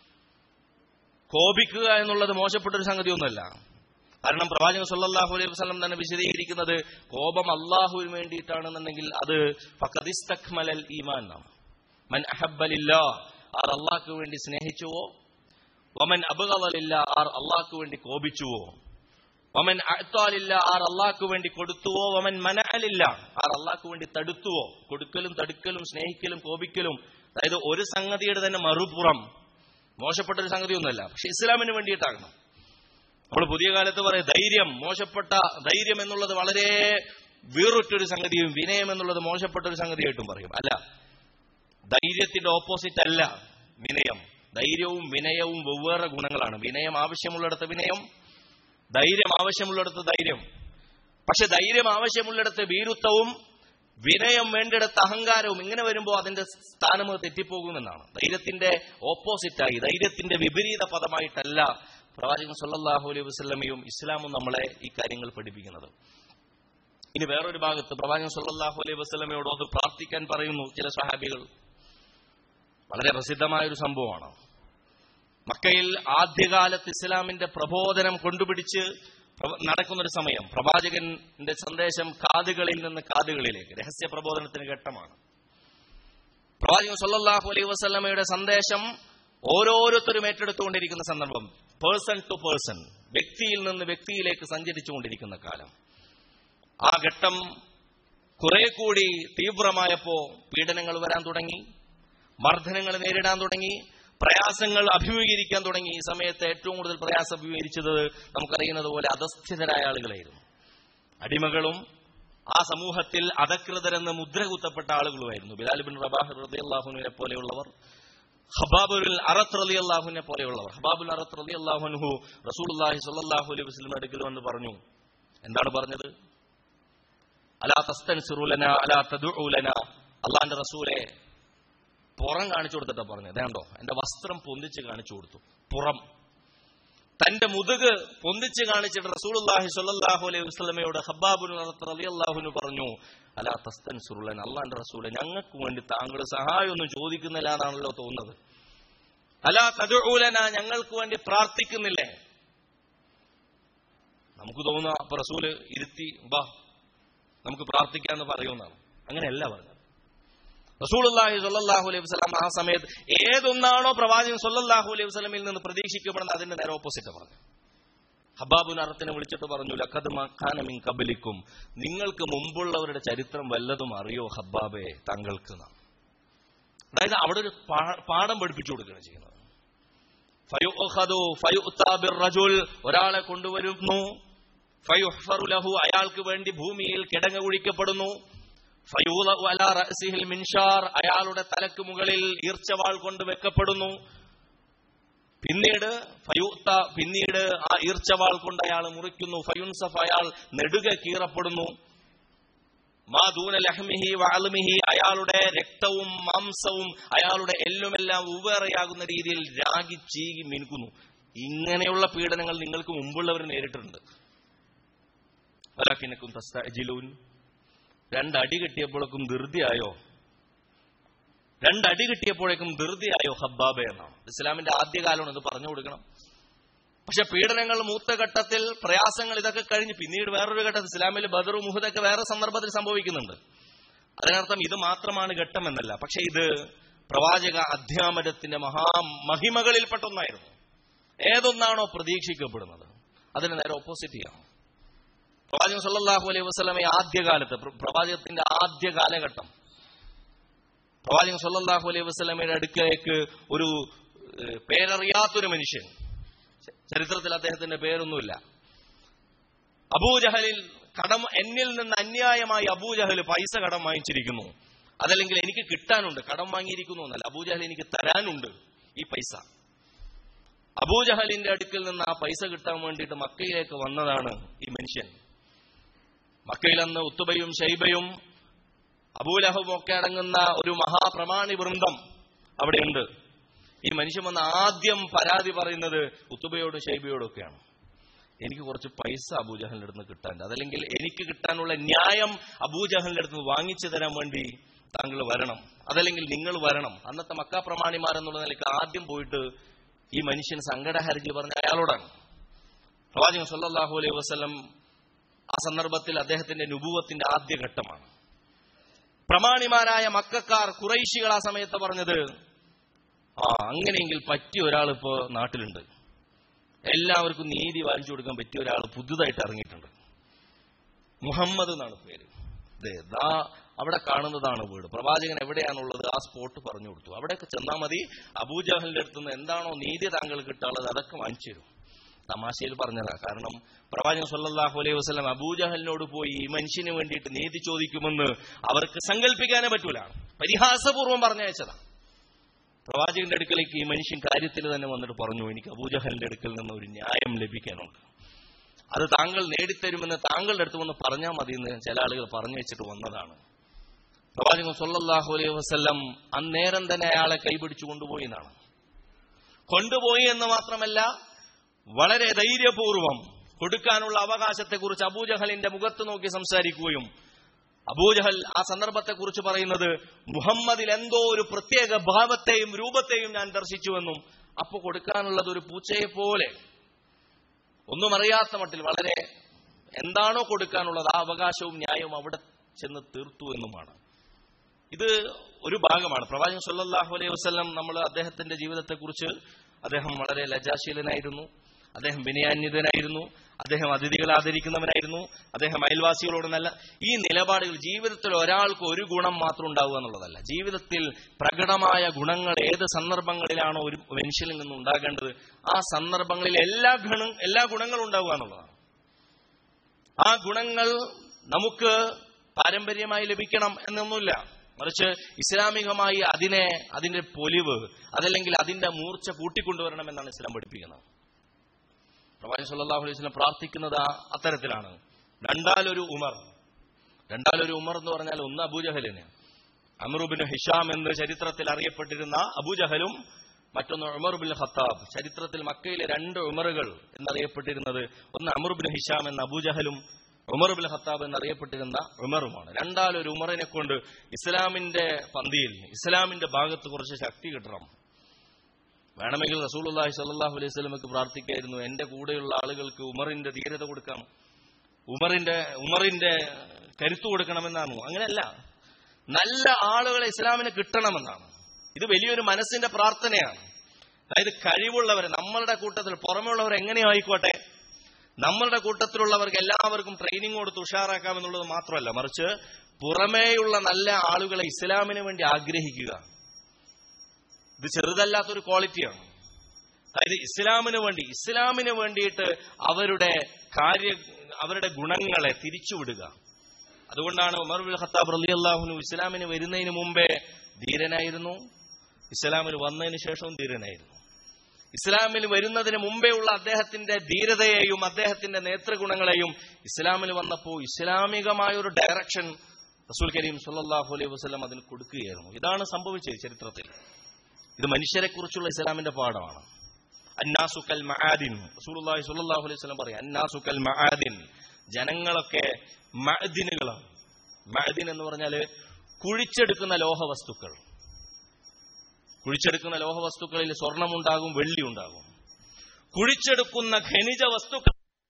കോപിക്കുക എന്നുള്ളത് മോശപ്പെട്ട ഒരു സംഗതിയൊന്നുമല്ല കാരണം പ്രവാചകൻ സല്ലല്ലാഹു അലൈഹി വസല്ലം തന്നെ വിശദീകരിക്കുന്നത് കോപം അള്ളാഹുവിന് വേണ്ടിയിട്ടാണെന്നുണ്ടെങ്കിൽ അത് ഫഖദിസ്തക്മലൽ ഈമാൻ എന്നാണ് മൻ അഹബ്ബലില്ലാ ആർ അള്ളാഹ്ക്ക് വേണ്ടി സ്നേഹിച്ചുവോ വമൻ അബുകളില്ല ആർ അള്ളാഹ്ക്ക് വേണ്ടി കോപിച്ചുവോ വമൻ അഴ്ത്താലില്ല ആർ അള്ളാഹ്ക്ക് വേണ്ടി കൊടുത്തുവോ വമൻ മനഅലില്ല ആർ അള്ളാഹ്ക്ക് വേണ്ടി തടുത്തുവോ കൊടുക്കലും തടുക്കലും സ്നേഹിക്കലും കോപിക്കലും അതായത് ഒരു സംഗതിയുടെ തന്നെ മറുപുറം മോശപ്പെട്ട ഒരു സംഗതിയൊന്നുമല്ല പക്ഷെ ഇസ്ലാമിന് വേണ്ടിയിട്ടാകണം നമ്മൾ പുതിയ കാലത്ത് പറയും ധൈര്യം മോശപ്പെട്ട ധൈര്യം എന്നുള്ളത് വളരെ വീറുറ്റൊരു സംഗതിയും വിനയം എന്നുള്ളത് മോശപ്പെട്ട ഒരു സംഗതിയായിട്ടും പറയും അല്ല ധൈര്യത്തിന്റെ ഓപ്പോസിറ്റ് അല്ല വിനയം ധൈര്യവും വിനയവും വെവ്വേറെ ഗുണങ്ങളാണ് വിനയം ആവശ്യമുള്ളിടത്ത് വിനയം ധൈര്യം ആവശ്യമുള്ളിടത്ത് ധൈര്യം പക്ഷെ ധൈര്യം ആവശ്യമുള്ളിടത്ത് ഭീരുത്വവും വിനയം വേണ്ടിടത്ത് അഹങ്കാരവും ഇങ്ങനെ വരുമ്പോൾ അതിന്റെ സ്ഥാനം അത് തെറ്റിപ്പോകുമെന്നാണ് ധൈര്യത്തിന്റെ ഓപ്പോസിറ്റായി ധൈര്യത്തിന്റെ വിപരീത പദമായിട്ടല്ല പ്രവാചകൻ സല്ലല്ലാഹു അലൈഹി വസല്ലമയും ഇസ്ലാമും നമ്മളെ ഈ കാര്യങ്ങൾ പഠിപ്പിക്കുന്നത് ഇനി വേറൊരു ഭാഗത്ത് പ്രവാചകൻ സല്ലല്ലാഹു അലൈഹി വസല്ലമയോട് അത് പ്രാർത്ഥിക്കാൻ പറയുന്നു ചില സഹാബികൾ വളരെ പ്രസിദ്ധമായ ഒരു സംഭവമാണ് മക്കയിൽ ആദ്യകാലത്ത് ഇസ്ലാമിന്റെ പ്രബോധനം കൊണ്ടുപിടിച്ച് പ്രവ- നടക്കുന്നൊരു സമയം പ്രവാചകന്റെ സന്ദേശം കാതുകളിൽ നിന്ന് കാതുകളിലേക്ക് രഹസ്യ പ്രബോധനത്തിന് ഘട്ടമാണ് പ്രവാചകൻ സല്ലല്ലാഹു അലൈഹി വസല്ലമയുടെ സന്ദേശം ഓരോരുത്തരും ഏറ്റെടുത്തുകൊണ്ടിരിക്കുന്ന സന്ദർഭം പേഴ്സൺ ടു പേഴ്സൺ വ്യക്തിയിൽ നിന്ന് വ്യക്തിയിലേക്ക് സഞ്ചരിച്ചുകൊണ്ടിരിക്കുന്ന കാലം ആ ഘട്ടം കുറെ കൂടി തീവ്രമായപ്പോ പീഡനങ്ങൾ വരാൻ തുടങ്ങി മർദ്ദനങ്ങൾ നേരിടാൻ തുടങ്ങി പ്രയാസങ്ങൾ അഭിമുഖീകരിക്കാൻ തുടങ്ങി ഈ സമയത്ത് ഏറ്റവും കൂടുതൽ പ്രയാസം അഭിമുഖീകരിച്ചത് നമുക്കറിയുന്നത് പോലെ അധസ്ഥിതരായ ആളുകളായിരുന്നു അടിമകളും ആ സമൂഹത്തിൽ അധകൃതരെന്ന് മുദ്ര കുത്തപ്പെട്ട ആളുകളുമായിരുന്നു ബിലാൽ ബിൻ റബാഹ് റളിയല്ലാഹുവിനെ പോലെയുള്ളവർ ഹബാബുൽ അറത്ത് റലി അള്ളാഹുവിനെ പോലെയുള്ളവർ ഹബാബുൽ അറത്ത് റലി അള്ളാഹുൻഹു റസൂലുള്ളാഹി സ്വല്ലല്ലാഹു അലൈഹി വസല്ലം അടുക്കൽ വന്ന് പറഞ്ഞു എന്താണ് പറഞ്ഞത് അലാ തസ്തൻസിറുലന അലാ തദുഉലന അള്ളാന്റെ റസൂലെ പുറം കാണിച്ചു കൊടുത്തിട്ടാ പറഞ്ഞത് ഇതേണ്ടോ എന്റെ വസ്ത്രം പൊന്തിച്ച് കാണിച്ചു കൊടുത്തു പുറം തന്റെ മുതുക് പൊന്തിച്ച് കാണിച്ചിട്ട് റസൂലുള്ളാഹി സ്വല്ലല്ലാഹു അലൈഹി വസല്ലമയോട് ഹബ്ബാബുൽ റളിയല്ലാഹുവിന് പറഞ്ഞു അലാ തസ്തൻസുറുലൻ അള്ളാന്റെ റസൂലെ ഞങ്ങൾക്ക് വേണ്ടി താങ്കൾ സഹായമൊന്നും ചോദിക്കുന്നില്ല എന്നാണല്ലോ തോന്നുന്നത് അലാ തദുഊലന ഞങ്ങൾക്ക് വേണ്ടി പ്രാർത്ഥിക്കുന്നില്ലേ നമുക്ക് തോന്നുക അപ്പൊ റസൂല് ഇരുത്തി ബാ നമുക്ക് പ്രാർത്ഥിക്കാന്ന് പറയുമെന്നാണ് അങ്ങനെയല്ല പറഞ്ഞത് റസൂലുള്ളാഹി സ്വല്ലല്ലാഹു അലൈഹി വസല്ലം ആ സമയത്ത് ഏതൊന്നാണോ പ്രവാചകൻ സ്വല്ലല്ലാഹു അലൈഹി വസല്ലമിൽ നിന്ന് പ്രതീക്ഷിക്കപ്പെടുന്നത് അതിന്റെ നേരെ ഓപ്പോസിറ്റ് പറഞ്ഞു ഹബാബുൻ അറത്തിനെ വിളിച്ചിട്ട് പറഞ്ഞു ലഖദ് മക്കാന മിൻ കബലിക്കും നിങ്ങൾക്ക് മുമ്പുള്ളവരുടെ ചരിത്രം വല്ലതും അറിയോ ഹബ്ബാബെ താങ്കൾക്ക് എന്നാണ്. അതായത് അവിടെ ഒരു പാ- പാഠം പഠിപ്പിച്ചു കൊടുക്കുകയാണ് ചെയ്യുന്നത് ഫയുഖദു ഫയുഅ്താ ബിർറജുൽ ഒരാളെ കൊണ്ടുവരുന്നു ഫയുഹ്ഫറു ലഹു അയാൾക്ക് വേണ്ടി ഭൂമിയിൽ കിടങ്ങ കുഴിക്കപ്പെടുന്നു ഫയൂളഉ അലാ റഅസിഹിൽ മിൻഷാർ അയാളുടെ തലക്ക് മുകളിൽ ഈർച്ചവാൾ കൊണ്ട് വെക്കപ്പെടുന്നു പിന്നീട് ഫയൂത്ത പിന്നീട് ആ ഈർച്ചവാൾ കൊണ്ട് അയാൾ മുറിക്കുന്നു ഫയുൻസഫ് അയാൾ നെടുക കീറപ്പെടുന്നു മാദൂന ലഹ്മിഹി വാൽമിഹി അയാളുടെ രക്തവും മാംസവും അയാളുടെ എല്ലുമെല്ലാം ഉവേറെയാകുന്ന രീതിയിൽ രാഗി ചീകി മിനുക്കുന്നു ഇങ്ങനെയുള്ള പീഡനങ്ങൾ നിങ്ങൾക്ക് മുമ്പുള്ളവർ നേരിട്ടിട്ടുണ്ട് വലാക്കിനക്കും തസ്തഅജിലൂൻ രണ്ടടി കിട്ടിയപ്പോഴേക്കും ധൃതിയായോ രണ്ടടി കിട്ടിയപ്പോഴേക്കും ധൃതിയായോ ഹബ്ബാബെ എന്നാണ് ഇസ്ലാമിന്റെ ആദ്യകാലമാണ് ഇത് പറഞ്ഞു കൊടുക്കണം പക്ഷെ പീഡനങ്ങൾ മൂത്ത ഘട്ടത്തിൽ പ്രയാസങ്ങൾ ഇതൊക്കെ കഴിഞ്ഞ് പിന്നീട് വേറൊരു ഘട്ടത്തിൽ ഇസ്ലാമിൽ ബദറു മുഹദൊക്കെ വേറെ സന്ദർഭത്തിൽ സംഭവിക്കുന്നുണ്ട് അതിനർത്ഥം ഇത് മാത്രമാണ് ഘട്ടം എന്നല്ല പക്ഷെ ഇത് പ്രവാചക അധ്യാപനത്തിന്റെ മഹാമഹിമകളിൽപ്പെട്ട ഒന്നായിരുന്നു ഏതൊന്നാണോ പ്രതീക്ഷിക്കപ്പെടുന്നത് അതിന് നേരെ ഓപ്പോസിറ്റ് ചെയ്യാം പ്രവാചകൻ സല്ലല്ലാഹു അലൈഹി വസല്ലമ ആദ്യകാലത്ത് പ്ര- പ്രവാചകത്തിന്റെ ആദ്യ കാലഘട്ടം പ്രവാചകൻ സല്ലല്ലാഹു അലൈഹി വസല്ലമയുടെ അടുക്കലേക്ക് ഒരു ഏഹ്, പേരറിയാത്തൊരു മനുഷ്യൻ ച- ചരിത്രത്തിൽ അദ്ദേഹത്തിന്റെ പേരൊന്നുമില്ല അബൂജഹലിൽ കടം എന്നിൽ നിന്ന് അന്യായമായി അബൂജഹൽ പൈസ കടം വാങ്ങിച്ചിരിക്കുന്നു അതല്ലെങ്കിൽ എനിക്ക് കിട്ടാനുണ്ട് കടം വാങ്ങിയിരിക്കുന്നു എന്നല്ല അബൂജഹൽ എനിക്ക് തരാനുണ്ട് ഈ പൈസ അബൂജഹലിന്റെ അടുക്കൽ നിന്ന് ആ പൈസ കിട്ടാൻ വേണ്ടിയിട്ട് മക്കയിലേക്ക് വന്നതാണ് ഈ മനുഷ്യൻ മക്കയിൽ അന്ന് ഉത്തുബയും ഷൈബയും അബൂലഹബും ഒക്കെ അടങ്ങുന്ന ഒരു മഹാപ്രമാണി വൃന്ദം അവിടെയുണ്ട് ഈ മനുഷ്യൻ വന്ന് ആദ്യം പരാതി പറയുന്നത് ഉത്തുബയോടും ഷൈബയോടും ഒക്കെയാണ് എനിക്ക് കുറച്ച് പൈസ അബൂജഹലിന്റെ അടുത്ത് കിട്ടാനുണ്ട് അതല്ലെങ്കിൽ എനിക്ക് കിട്ടാനുള്ള ന്യായം അബൂജഹലിന്റെ അടുത്ത് വാങ്ങിച്ചു തരാൻ വേണ്ടി താങ്കൾ വരണം അതല്ലെങ്കിൽ നിങ്ങൾ വരണം അന്നത്തെ മക്ക പ്രമാണിമാരെന്നുള്ള നിലയ്ക്ക് ആദ്യം പോയിട്ട് ഈ മനുഷ്യൻ സങ്കടഹർജി പറഞ്ഞ അയാളോടാണ് പ്രവാചകൻ സല്ലല്ലാഹു അലൈഹി വസല്ലം ആ സന്ദർഭത്തിൽ അദ്ദേഹത്തിന്റെ നുപൂവത്തിന്റെ ആദ്യഘട്ടമാണ് പ്രമാണിമാരായ മക്കാർ കുറൈശികൾ ആ സമയത്ത് പറഞ്ഞത് ആ അങ്ങനെയെങ്കിൽ പറ്റിയ ഒരാൾ ഇപ്പോ നാട്ടിലുണ്ട് എല്ലാവർക്കും നീതി വാങ്ങിച്ചു കൊടുക്കാൻ പറ്റിയ ഒരാൾ പുതുതായിട്ട് ഇറങ്ങിയിട്ടുണ്ട് മുഹമ്മദ് എന്നാണ് പേര് ദേ, ദാ അവിടെ കാണുന്നതാണ് വീട് പ്രവാചകൻ എവിടെയാണുള്ളത് ആ സ്പോട്ട് പറഞ്ഞു കൊടുത്തു അവിടെയൊക്കെ ചെന്നാൽ മതി അബൂജഹലിന്റെ അടുത്ത് നിന്ന് എന്താണോ നീതി താങ്കൾ കിട്ടാനുള്ളത് അതൊക്കെ വാങ്ങിച്ചു തരും തമാശയിൽ പറഞ്ഞതാ കാരണം പ്രവാചകൻ സല്ലല്ലാഹു അലൈഹി വസല്ലം അബൂജഹലിനോട് പോയി ഈ മനുഷ്യന് വേണ്ടിയിട്ട് നീതി ചോദിക്കുമെന്ന് അവർക്ക് സങ്കല്പിക്കാനേ പറ്റൂല പരിഹാസപൂർവ്വം പറഞ്ഞയച്ചതാ പ്രവാചകന്റെ അടുക്കലേക്ക് ഈ മനുഷ്യൻ കാര്യത്തിൽ തന്നെ വന്നിട്ട് പറഞ്ഞു എനിക്ക് അബൂജഹലിന്റെ അടുക്കൽ നിന്ന് ഒരു ന്യായം ലഭിക്കാനുണ്ട് അത് താങ്കൾ നേടിത്തരുമെന്ന് താങ്കളുടെ അടുത്ത് വന്ന് പറഞ്ഞാൽ മതി എന്ന് ചില ആളുകൾ പറഞ്ഞു വെച്ചിട്ട് വന്നതാണ് പ്രവാചകൻ സല്ലല്ലാഹു അലൈഹി വസല്ലം അന്നേരം തന്നെ അയാളെ കൈപിടിച്ചു കൊണ്ടുപോയി എന്നാണ് കൊണ്ടുപോയി എന്ന് മാത്രമല്ല വളരെ ധൈര്യപൂർവം കൊടുക്കാനുള്ള അവകാശത്തെക്കുറിച്ച് അബൂജഹലിന്റെ മുഖത്ത് നോക്കി സംസാരിക്കുകയും അബൂജഹൽ ആ സന്ദർഭത്തെക്കുറിച്ച് പറയുന്നത് മുഹമ്മദിൽ എന്തോ ഒരു പ്രത്യേക ഭാവത്തെയും രൂപത്തെയും ഞാൻ ദർശിച്ചുവെന്നും അപ്പൊ കൊടുക്കാനുള്ളത് ഒരു പൂച്ചയെ പോലെ ഒന്നും അറിയാത്ത മട്ടിൽ വളരെ എന്താണോ കൊടുക്കാനുള്ളത് ആ അവകാശവും ന്യായവും അവിടെ ചെന്ന് തീർത്തു എന്നുമാണ് ഇത് ഒരു ഭാഗമാണ് പ്രവാചകൻ സല്ലല്ലാഹു അലൈഹി വസല്ലം നമ്മൾ അദ്ദേഹത്തിന്റെ ജീവിതത്തെക്കുറിച്ച് അദ്ദേഹം വളരെ ലജാശീലനായിരുന്നു അദ്ദേഹം വിനയാന്വിതനായിരുന്നു അദ്ദേഹം അതിഥികളെ ആദരിക്കുന്നവനായിരുന്നു അദ്ദേഹം അയൽവാസികളോട് നല്ല ഈ നിലപാടുകൾ ജീവിതത്തിൽ ഒരാൾക്ക് ഒരു ഗുണം മാത്രം ഉണ്ടാവുക എന്നുള്ളതല്ല ജീവിതത്തിൽ പ്രകടമായ ഗുണങ്ങൾ ഏത് സന്ദർഭങ്ങളിലാണോ ഒരു മനുഷ്യനിൽ നിന്ന് ഉണ്ടാകേണ്ടത് ആ സന്ദർഭങ്ങളിൽ എല്ലാ ഗുണം എല്ലാ ഗുണങ്ങളും ഉണ്ടാവുക എന്നുള്ളതാണ് ആ ഗുണങ്ങൾ നമുക്ക് പാരമ്പര്യമായി ലഭിക്കണം എന്നൊന്നുമില്ല മറിച്ച് ഇസ്ലാമികമായി അതിനെ അതിന്റെ പൊലിവ് അതല്ലെങ്കിൽ അതിന്റെ മൂർച്ച കൂട്ടിക്കൊണ്ടുവരണം എന്നാണ് ഇസ്ലാം പഠിപ്പിക്കുന്നത് പ്രവാചകൻ സല്ലല്ലാഹു അലൈഹി വസല്ലം പ്രാർത്ഥിക്കുന്നത് ആ- അത്തരത്തിലാണ് രണ്ടാലൊരു ഉമർ രണ്ടാലൊരു ഉമർ എന്ന് പറഞ്ഞാൽ ഒന്ന് അബൂജഹലിന് അമറുബിൻ ഹിഷാം എന്ന് ചരിത്രത്തിൽ അറിയപ്പെട്ടിരുന്ന അബൂജഹലും മറ്റൊന്ന് ഉമർ ബിൻ ഖത്താബ് ചരിത്രത്തിൽ മക്കയിലെ രണ്ട് ഉമറുകൾ എന്നറിയപ്പെട്ടിരുന്നത് ഒന്ന് അമറുബിൻ ഹിഷാം എന്ന അബൂജഹലും ഉമർ ബിൻ ഖത്താബ് എന്നറിയപ്പെട്ടിരുന്ന ഉമറുമാണ് രണ്ടാലൊരു ഉമറിനെ കൊണ്ട് ഇസ്ലാമിന്റെ പന്തിയിൽ ഇസ്ലാമിന്റെ ഭാഗത്ത് കുറച്ച് ശക്തി കിട്ടണം വേണമെങ്കിൽ റസൂലുള്ളാഹി സ്വല്ലല്ലാഹു അലൈഹി വസല്ലമക്ക് പ്രാർത്ഥിക്കായിരുന്നു എന്റെ കൂടെയുള്ള ആളുകൾക്ക് ഉമറിന്റെ ധീരത കൊടുക്കാം ഉമറിന്റെ ഉമറിന്റെ കരുത്തു കൊടുക്കണമെന്നാണ് അങ്ങനെയല്ല നല്ല ആളുകളെ ഇസ്ലാമിന് കിട്ടണമെന്നാണ് ഇത് വലിയൊരു മനസ്സിന്റെ പ്രാർത്ഥനയാണ് അതായത് കഴിവുള്ളവരെ നമ്മളുടെ കൂട്ടത്തിൽ പുറമെയുള്ളവർ എങ്ങനെയോ ആയിക്കോട്ടെ നമ്മളുടെ കൂട്ടത്തിലുള്ളവർക്ക് എല്ലാവർക്കും ട്രെയിനിങ് കൊടുത്ത് ഉഷാറാക്കാമെന്നുള്ളത് മാത്രമല്ല മറിച്ച് പുറമേയുള്ള നല്ല ആളുകളെ ഇസ്ലാമിന് വേണ്ടി ആഗ്രഹിക്കുക ഇത് ചെറുതല്ലാത്തൊരു ക്വാളിറ്റിയാണ് അതായത് ഇസ്ലാമിന് വേണ്ടി ഇസ്ലാമിന് വേണ്ടിയിട്ട് അവരുടെ കാര്യ അവരുടെ ഗുണങ്ങളെ തിരിച്ചുവിടുക അതുകൊണ്ടാണ് ഉമർ ബിൻ ഖത്താബ് റളിയല്ലാഹുനു ഇസ്ലാമിന് വരുന്നതിന് മുമ്പേ ധീരനായിരുന്നു ഇസ്ലാമിൽ വന്നതിന് ശേഷവും ധീരനായിരുന്നു ഇസ്ലാമിൽ വരുന്നതിന് മുമ്പേ ഉള്ള അദ്ദേഹത്തിന്റെ ധീരതയെയും അദ്ദേഹത്തിന്റെ നേതൃഗുണങ്ങളെയും ഇസ്ലാമിൽ വന്നപ്പോൾ ഇസ്ലാമികമായ ഒരു ഡയറക്ഷൻ റസൂൽ കരീം സല്ലല്ലാഹു അലൈഹി വസല്ലം അതിന് കൊടുക്കുകയായിരുന്നു ഇതാണ് സംഭവിച്ചത് ചരിത്രത്തിൽ ഇത് മനുഷ്യരെ കുറിച്ചുള്ള ഇസ്ലാമിന്റെ പാഠമാണ് അന്നാസുക്കൽ മആദിൻ റസൂലുള്ളാഹി സ്വല്ലല്ലാഹു അലൈഹി വസല്ലം പറയും അന്നാസുക്കൽ മആദിൻ ജനങ്ങളൊക്കെ മഅദിനുകളാണ് മഅദിൻ എന്ന് പറഞ്ഞാല് കുഴിച്ചെടുക്കുന്ന ലോഹവസ്തുക്കൾ കുഴിച്ചെടുക്കുന്ന ലോഹവസ്തുക്കളിൽ സ്വർണമുണ്ടാകും വെള്ളി ഉണ്ടാകും കുഴിച്ചെടുക്കുന്ന ഖനിജ വസ്തുക്കൾ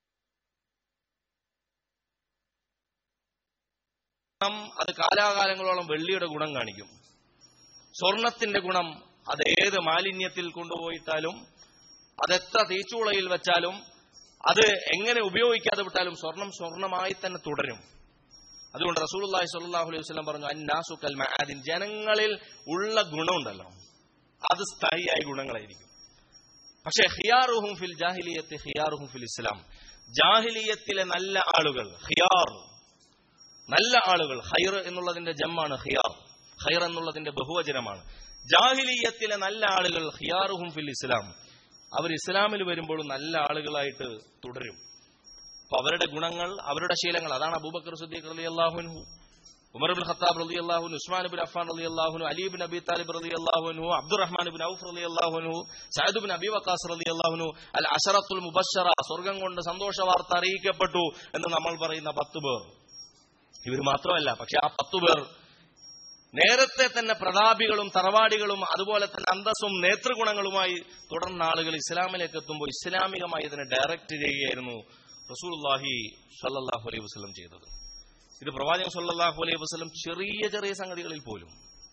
അത് കാലാകാലങ്ങളോളം വെള്ളിയുടെ ഗുണം കാണിക്കും സ്വർണത്തിന്റെ ഗുണം അത് ഏത് മാലിന്യത്തിൽ കൊണ്ടുപോയിട്ടാലും അതെത്ര തീച്ചുളയിൽ വെച്ചാലും അത് എങ്ങനെ ഉപയോഗിക്കാതെ വിട്ടാലും സ്വർണം സ്വർണമായി തന്നെ തുടരും അതുകൊണ്ട് റസൂലുള്ളാഹി സ്വല്ലല്ലാഹു അലൈഹി വസല്ലം പറഞ്ഞു അന്നാസുക്കൽ മആദിൻ ജനങ്ങളിൽ ഉള്ള ഗുണമുണ്ടല്ലോ അത് സ്ഥായിയായ ഗുണങ്ങളായിരിക്കും പക്ഷേ ഹിയാറുഹും ഫിൽ ജാഹിലിയത്ത് ഹിയാറുഹും ഫിൽ ഇസ്ലാം ജാഹിലിയത്തിലെ നല്ല ആളുകൾ ഹിയാർ നല്ല ആളുകൾ ഹൈർ എന്നുള്ളതിന്റെ ജമ്മാണ് ഹിയാർ ഹൈർ എന്നുള്ളതിന്റെ ബഹുവചനമാണ് ജാഹിലിയത്തിലെ നല്ല ആളുകൾ ഹിയാറുഹും ഫിൽ ഇസ്ലാം അവർ ഇസ്ലാമിൽ വരുമ്പോഴും നല്ല ആളുകളായിട്ട് തുടരും അപ്പൊ അവരുടെ ഗുണങ്ങൾ അവരുടെ ശീലങ്ങൾ അതാണ് അബൂബക്കർ സുദ്ദീഖ് റലി അള്ളാഹുൻഹു ഉമർ ബിൻ ഖത്താബ് റലി അള്ളാഹുനു ഉസ്മാൻ ബിൻ അഫാൻ റലി അള്ളാഹുനു അലി ബിൻ അബി താലിബ് റലി അള്ളാഹുനു അബ്ദുറഹ്മാൻ ബിൻ ഔഫ് റലി അള്ളാഹുനു സഅദ് ബിൻ അബി വക്കാസ് റലി അള്ളാഹുനു അൽ അഷറത്തുൽ മുബഷറ സ്വർഗം കൊണ്ട് സന്തോഷ വാർത്ത അറിയിക്കപ്പെട്ടു എന്ന് നമ്മൾ പറയുന്ന പത്ത് പേർ ഇവർ മാത്രമല്ല പക്ഷെ ആ പത്തു പേർ നേരത്തെ തന്നെ പ്രതാപികളും തറവാടികളും അതുപോലെ തന്നെ അന്തസ്സും നേതൃഗുണങ്ങളുമായി തുടർന്ന ആളുകൾ ഇസ്ലാമിലേക്ക് എത്തുമ്പോൾ ഇസ്ലാമികമായി ഇതിനെ ഡയറക്റ്റ് ചെയ്യുകയായിരുന്നു റസൂൽഹി സല്ലാഹു അലൈഹി വസ്ലം ചെയ്തത് ഇത് പ്രവാചകൻ സല്ലാഹു അലൈഹി വസ്ലം ചെറിയ ചെറിയ സംഗതികളിൽ പോലും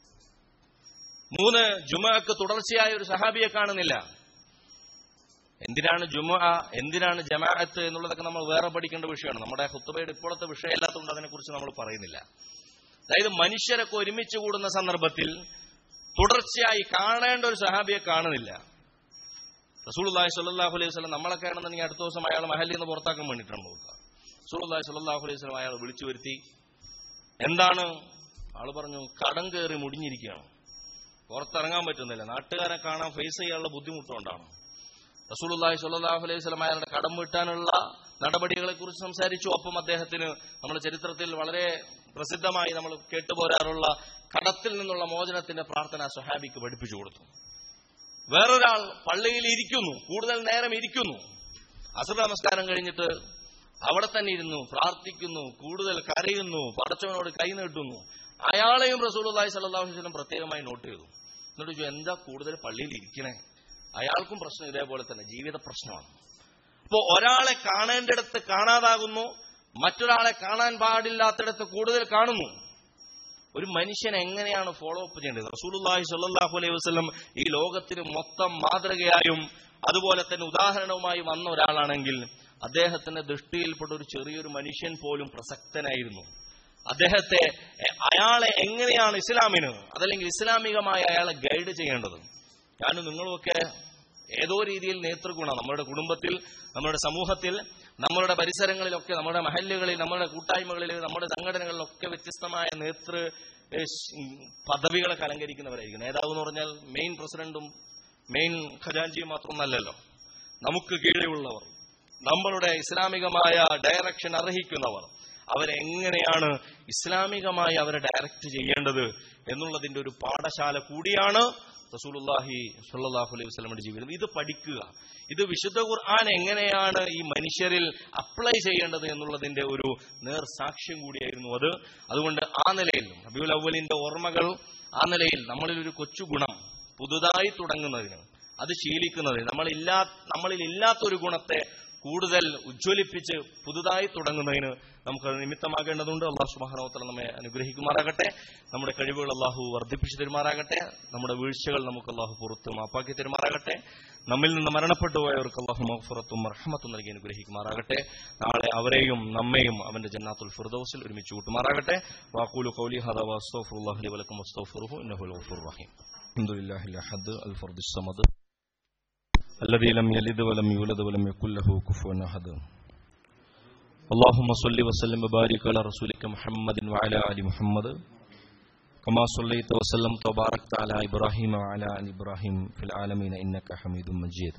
മൂന്ന് ജുമക്ക് തുടർച്ചയായ ഒരു സഹാബിയെ കാണുന്നില്ല എന്തിനാണ് ജുമ എന്തിനാണ് ജമാഅത്ത് എന്നുള്ളതൊക്കെ നമ്മൾ വേറെ പഠിക്കേണ്ട വിഷയമാണ് നമ്മുടെ ഹുത്തുബയുടെ ഇപ്പോഴത്തെ വിഷയമല്ലാത്തതുകൊണ്ട് അതിനെക്കുറിച്ച് നമ്മൾ പറയുന്നില്ല അതായത് മനുഷ്യരൊക്കെ ഒരുമിച്ച് കൂടുന്ന സന്ദർഭത്തിൽ തുടർച്ചയായി കാണേണ്ട ഒരു സഹാബിയെ കാണുന്നില്ല റസൂൽല്ലാഹി സ്വല്ലല്ലാഹു അലൈഹി വസല്ലം നമ്മളൊക്കെ ആണെന്നുണ്ടെങ്കിൽ അടുത്ത ദിവസം അയാൾ മഹലിൽ നിന്ന് പുറത്താക്കാൻ വേണ്ടിയിട്ടാണ് നോക്കുക റസൂൽല്ലാഹി സ്വല്ലല്ലാഹു അലൈഹി വസല്ലം അയാൾ വിളിച്ചു വരുത്തി എന്താണ് ആള് പറഞ്ഞു കടം കയറി മുടിഞ്ഞിരിക്കുകയാണ് പുറത്തിറങ്ങാൻ പറ്റുന്നില്ല നാട്ടുകാരെ കാണാൻ ഫേസ് ചെയ്യാനുള്ള ബുദ്ധിമുട്ടുകൊണ്ടാണ് റസൂലുള്ളാഹി സ്വല്ലല്ലാഹു അലൈഹി വസല്ലം അയാളുടെ കടം വീട്ടാനുള്ള നടപടികളെ കുറിച്ച് സംസാരിച്ചു ഒപ്പം അദ്ദേഹത്തിന് നമ്മുടെ ചരിത്രത്തിൽ വളരെ പ്രസിദ്ധമായി നമ്മൾ കേട്ടുപോരാറുള്ള കടത്തിൽ നിന്നുള്ള മോചനത്തിന്റെ പ്രാർത്ഥന സുഹാബിക്ക് പഠിപ്പിച്ചു കൊടുത്തു വേറൊരാൾ പള്ളിയിൽ ഇരിക്കുന്നു കൂടുതൽ നേരം ഇരിക്കുന്നു അസുര നമസ്കാരം കഴിഞ്ഞിട്ട് അവിടെ തന്നെ ഇരുന്നു പ്രാർത്ഥിക്കുന്നു കൂടുതൽ കരയുന്നു പടച്ചവനോട് കൈ നീട്ടുന്നു അയാളെയും റസൂലുള്ളാഹി സ്വല്ലല്ലാഹു അലൈഹി വസല്ലം പ്രത്യേകമായി നോട്ട് ചെയ്തു എന്നിട്ട് ചോദിച്ചു എന്താ കൂടുതൽ പള്ളിയിൽ ഇരിക്കണേ അയാൾക്കും പ്രശ്നം ഇതേപോലെ തന്നെ ജീവിത പ്രശ്നമാണ് അപ്പോ ഒരാളെ കാണേണ്ടിടത്ത് കാണാതാകുന്നു മറ്റൊരാളെ കാണാൻ പാടില്ലാത്തിടത്ത് കൂടുതൽ കാണുന്നു ഒരു മനുഷ്യൻ എങ്ങനെയാണ് ഫോളോ അപ്പ് ചെയ്യേണ്ടത് റസൂലുള്ളാഹി സ്വല്ലല്ലാഹു അലൈഹി വസല്ലം ഈ ലോകത്തിന് മൊത്തം മാതൃകയായും അതുപോലെ തന്നെ ഉദാഹരണവുമായി വന്ന ഒരാളാണെങ്കിൽ അദ്ദേഹത്തിന്റെ ദൃഷ്ടിയിൽപ്പെട്ട ഒരു ചെറിയൊരു മനുഷ്യൻ പോലും പ്രസക്തനായിരുന്നു അദ്ദേഹത്തെ അയാളെ എങ്ങനെയാണ് ഇസ്ലാമിന് അതല്ലെങ്കിൽ ഇസ്ലാമികമായി അയാളെ ഗൈഡ് ചെയ്യേണ്ടത് ഞാനും നിങ്ങളുമൊക്കെ ഏതോ രീതിയിൽ നേതൃഗുണം നമ്മുടെ കുടുംബത്തിൽ നമ്മുടെ സമൂഹത്തിൽ നമ്മളുടെ പരിസരങ്ങളിലൊക്കെ നമ്മുടെ മഹല്ലുകളിൽ നമ്മുടെ കൂട്ടായ്മകളിൽ നമ്മുടെ സംഘടനകളിലൊക്കെ വ്യത്യസ്തമായ നേതൃ പദവികളൊക്കെ അലങ്കരിക്കുന്നവരായിരിക്കും നേതാവ് എന്ന് പറഞ്ഞാൽ മെയിൻ പ്രസിഡന്റും മെയിൻ ഖജാൻജിയും മാത്രമൊന്നല്ലല്ലോ നമുക്ക് കീഴെയുള്ളവർ നമ്മളുടെ ഇസ്ലാമികമായ ഡയറക്ഷൻ അർഹിക്കുന്നവർ അവരെങ്ങനെയാണ് ഇസ്ലാമികമായി അവരെ ഡയറക്റ്റ് ചെയ്യേണ്ടത് എന്നുള്ളതിന്റെ ഒരു പാഠശാല കൂടിയാണ് റസൂലുല്ലാഹി സ്വല്ലല്ലാഹു അലൈഹി വസല്ലമയുടെ ജീവിതം ഇത് പഠിക്കുക ഇത് വിശുദ്ധ ഖുർആൻ എങ്ങനെയാണ് ഈ മനുഷ്യരിൽ അപ്ലൈ ചെയ്യേണ്ടത് എന്നുള്ളതിന്റെ ഒരു നേർ സാക്ഷ്യം കൂടിയായിരുന്നു അത് അതുകൊണ്ട് ആ നിലയിൽ റബിയുൽ അവലിന്റെ ഓർമ്മകൾ ആ നിലയിൽ നമ്മളിൽ ഒരു കൊച്ചു ഗുണം പുതുതായി തുടങ്ങുന്നതിന് അത് ശീലിക്കുന്നതിന് നമ്മളില്ലാ നമ്മളിൽ ഇല്ലാത്തൊരു ഗുണത്തെ കൂടുതൽ ഉജ്ജ്വലിപ്പിച്ച് പുതുതായി തുടങ്ങുന്നതിന് നമുക്ക് നിമിത്തമാകേണ്ടതുണ്ട് അള്ളാഹു സുബാനോത്തരം നമ്മെ അനുഗ്രഹിക്കുമാറാകട്ടെ നമ്മുടെ കഴിവുകൾ അള്ളാഹു വർദ്ധിപ്പിച്ചു തരുമാറാകട്ടെ നമ്മുടെ വീഴ്ചകൾ നമുക്ക് അള്ളാഹു പുറത്ത് മാപ്പാക്കി തരുമാറാകട്ടെ നമ്മിൽ നിന്ന് മരണപ്പെട്ടു പോയവർക്ക് അള്ളാഹു മഹഫുറത്തും റഹ്മത്തും നൽകി അനുഗ്രഹിക്കുമാറാകട്ടെ നാളെ അവരെയും നമ്മയും അവന്റെ ജന്നാത്തുൽ ഫിർദൌസിൽ ഒരുമിച്ച് കൂട്ടുമാറാകട്ടെ വാക്കൂലു കൗലി ഹദ വസ്തഗ്ഫിറുല്ലാഹി ലി വലക്കും വസ്തഗ്ഫിറുഹു ഇന്നഹുൽ ഗഫൂറുർ റഹീം അൽഹംദുലില്ലാഹിൽ അഹദ് അൽ ഫർദുസ് സമദ് الذي لم يلد ولم يولد ولم يكن له كفوا احد اللهم صل وسلم وبارك على رسولك محمد وعلى ال محمد كما صليت وسلمت وباركت على ابراهيم وعلى ال ابراهيم في العالمين انك حميد مجيد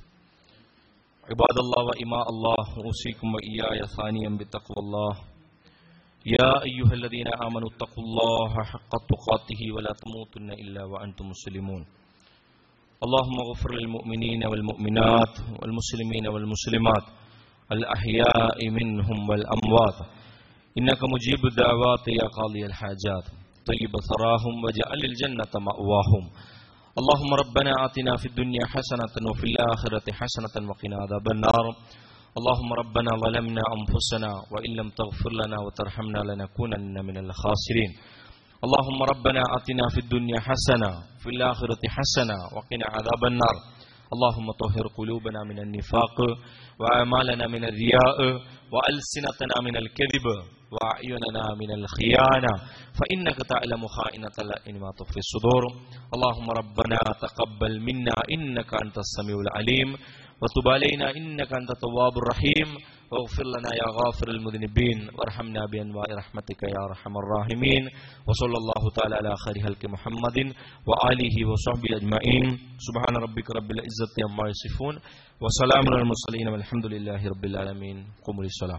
عباد الله وإماء الله أوصيكم وإياي ثانيا بتقوى الله يا أيها الذين آمنوا اتقوا الله حق تقاته ولا تموتن إلا وأنتم مسلمون اللهم اغفر للمؤمنين والمؤمنات والمسلمين والمسلمات الأحياء منهم والأموات إنك مجيب الدعوات يا قاضي الحاجات طيب ثراهم وجعل الجنة مأواهم اللهم ربنا آتنا في الدنيا حسنة وفي الآخرة حسنة وقنا عذاب النار اللهم ربنا ظلمنا أنفسنا وإن لم تغفر لنا وترحمنا لنكونن من الخاسرين اللهم ربنا آتنا في الدنيا حسنة في الآخرة حسنة وقنا عذاب النار اللهم طهر قلوبنا من النفاق وأعمالنا من الرياء وألسنتنا من الكذب وأعيننا من الخيانة فإنك تعلم خائنة الأعين ما تخفي الصدور اللهم ربنا تقبل منا إنك أنت السميع العليم وتب علينا إنك أنت التواب الرحيم واغفر لنا يا غافر المذنبين وارحمنا بأنواع رحمتك يا أرحم الراحمين وصلى الله تعالى على خير خلق محمد وآله وصحبه أجمعين سبحان ربك رب العزة عما يصفون وسلام على المرسلين والحمد لله رب العالمين قوموا للصلاة